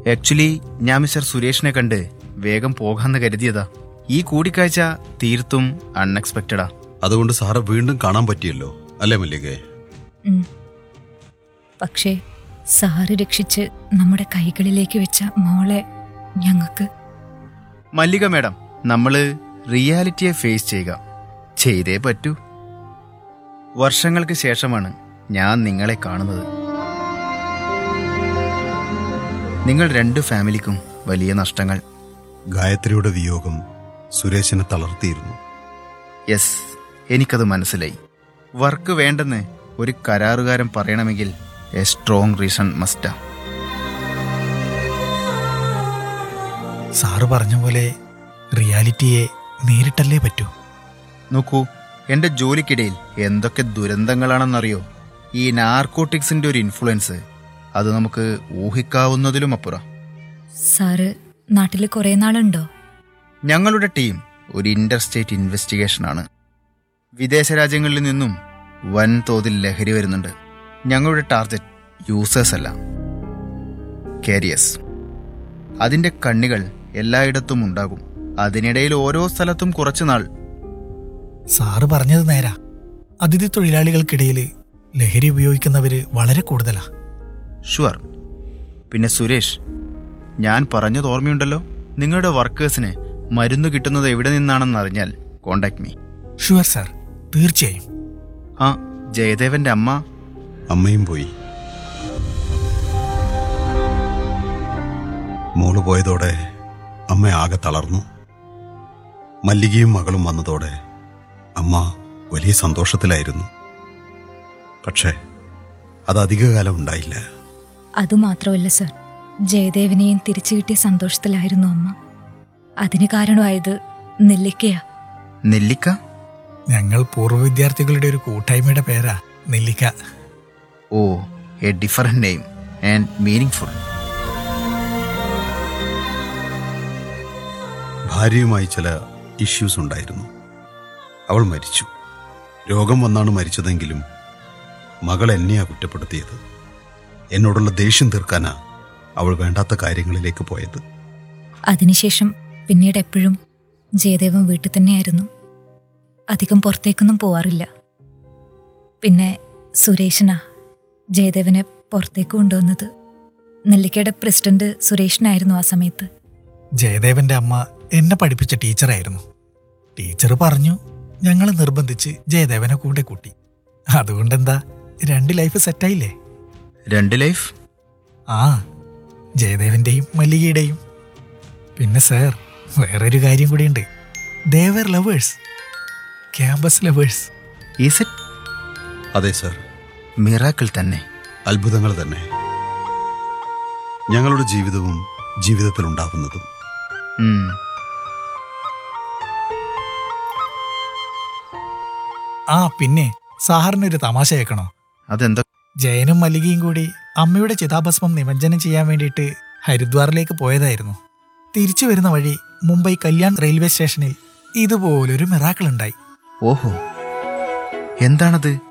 Actually ഞാൻ mister സുരേഷിനെ കണ്ട് വേഗം പോകാന്ന് കരുതിയതാ ഈ കൂടിക്കാഴ്ച തീർത്തും അൺഎക്സ്പെക്റ്റഡാ അതുകൊണ്ട് സാറെ വീണ്ടും കാണാൻ പറ്റിയല്ലോ അല്ലേ മല്ലികേ ഉം. പക്ഷേ സാറ് രക്ഷിച്ച് നമ്മുടെ കൈകളിലേക്ക് വെച്ച മോളെ ഞങ്ങൾക്ക് മല്ലിക മാഡം നമ്മള് റിയാലിറ്റിയെ ഫേസ് ചെയ്യുക ചെയ്തേ പറ്റൂ വർഷങ്ങൾക്ക് ശേഷമാണ് ഞാൻ നിങ്ങളെ കാണുന്നത് നിങ്ങൾ രണ്ട് ഫാമിലിക്കും വലിയ നഷ്ടങ്ങൾ ഗായത്രിയുടെ വിയോഗം സുരേഷിനെ തളർത്തിയിരുന്നു യെസ് എനിക്കത് മനസ്സിലായി വർക്ക് വേണ്ടെന്ന് ഒരു കരാറുകാരൻ പറയണമെങ്കിൽ എ സ്ട്രോങ് റീസൺ മസ്റ്റാ സാറ് പറഞ്ഞ പോലെ റിയാലിറ്റിയെ നേരിട്ടല്ലേ പറ്റൂ നോക്കൂ എന്റെ ജോലിക്കിടയിൽ എന്തൊക്കെ ദുരന്തങ്ങളാണെന്നറിയോ ഈ നാർക്കോട്ടിക്സിന്റെ ഒരു ഇൻഫ്ലുവൻസ് അത് നമുക്ക് ഊഹിക്കാവുന്നതിലും അപ്പുറം സാറ് നാട്ടിൽ കുറേ നാളുണ്ടോ ഞങ്ങളുടെ ടീം ഒരു ഇന്റർ സ്റ്റേറ്റ് ഇൻവെസ്റ്റിഗേഷനാണ് വിദേശ രാജ്യങ്ങളിൽ നിന്നും വൻതോതിൽ ലഹരി വരുന്നുണ്ട് ഞങ്ങളുടെ ടാർഗറ്റ് യൂസേഴ്സ് അല്ല കാരിയേഴ്സ് അതിന്റെ കണ്ണികൾ എല്ലായിടത്തും ഉണ്ടാകും അതിനിടയിൽ ഓരോ സ്ഥലത്തും കുറച്ചുനാൾ സാറ് പറഞ്ഞത് നേരാ അതിഥി തൊഴിലാളികൾക്കിടയിൽ ലഹരി ഉപയോഗിക്കുന്നവര് വളരെ കൂടുതലാ ഷുവർ പിന്നെ സുരേഷ് ഞാൻ പറഞ്ഞത് ഓർമ്മയുണ്ടല്ലോ നിങ്ങളുടെ വർക്കേഴ്സിന് മരുന്ന് കിട്ടുന്നത് എവിടെ നിന്നാണെന്ന് അറിഞ്ഞാൽ കോണ്ടാക്ട് മീ ഷുവർ സാർ തീർച്ചയായും ആ ജയദേവന്റെ അമ്മ അമ്മയും പോയി മോള് പോയതോടെ അമ്മ ആകെ തളർന്നു മല്ലികയും മകളും വന്നതോടെ അമ്മ വലിയ സന്തോഷത്തിലായിരുന്നു പക്ഷേ അത് അധികകാലം ഉണ്ടായില്ല അതുമാത്രമല്ല സർ ജയദേവിനെയും തിരിച്ചു കിട്ടിയ സന്തോഷത്തിലായിരുന്നു അമ്മ അതിന് കാരണമായത് നെല്ലിക്കയാ നെല്ലിക്ക ഞങ്ങൾ പൂർവ്വ വിദ്യാർത്ഥികളുടെ ഒരു കൂട്ടായ്മയുടെ പേരാ നെല്ലിക്ക oh a different name and meaning full ഭാര്യയുമായി ചില ഇഷ്യൂസ് ഉണ്ടായിരുന്നു അവൾ മരിച്ചു രോഗം വന്നാണ് മരിച്ചതെങ്കിലും മകൾ എന്നെയാ കുറ്റപ്പെടുത്തിയത് എന്നോടുള്ള ദേഷ്യം തീർക്കാനാ അവൾ വേണ്ടാത്ത കാര്യങ്ങളിലേക്ക് പോയത് അതിനുശേഷം പിന്നീട് എപ്പോഴും ജയദേവൻ വീട്ടിൽ തന്നെയായിരുന്നു അധികം പുറത്തേക്കൊന്നും പോവാറില്ല പിന്നെ സുരേഷനാ ജയദേവനെ പുറത്തേക്ക് കൊണ്ടുവന്നത് നെല്ലിക്കയുടെ പ്രസിഡന്റ് സുരേഷനായിരുന്നു ആ സമയത്ത് ജയദേവന്റെ അമ്മ എന്നെ പഠിപ്പിച്ച ടീച്ചറായിരുന്നു ടീച്ചർ പറഞ്ഞു ഞങ്ങൾ നിർബന്ധിച്ച് ജയദേവനെ കൂടെ കൂട്ടി അതുകൊണ്ടെന്താ രണ്ട് ലൈഫ് സെറ്റായില്ലേ രണ്ട് ലൈഫ് ആ ജയദേവന്റെയും മല്ലികയുടെയും പിന്നെ സാർ വേറൊരു കാര്യം കൂടിയുണ്ട് ദേവർ lovers campus lovers is it അതെ സർ മിറാക്കിൾ തന്നെ അത്ഭുതങ്ങൾ തന്നെ ഞങ്ങളുടെ ജീവിതവും ജീവിതത്തിൽ ഉണ്ടാവുന്നതും ഉം. ആ പിന്നെ സാറിനൊരു തമാശ കേൾക്കണോ അതെന്താ ജയനും മല്ലികയും കൂടി അമ്മയുടെ ചിതാഭസ്മം നിമജ്ജനം ചെയ്യാൻ വേണ്ടിയിട്ട് ഹരിദ്വാറിലേക്ക് പോയതായിരുന്നു തിരിച്ചു വരുന്ന വഴി മുംബൈ കല്യാൺ റെയിൽവേ സ്റ്റേഷനിൽ ഇതുപോലൊരു മിറാക്കിൾ ഉണ്ടായി ഓഹോ എന്താണത്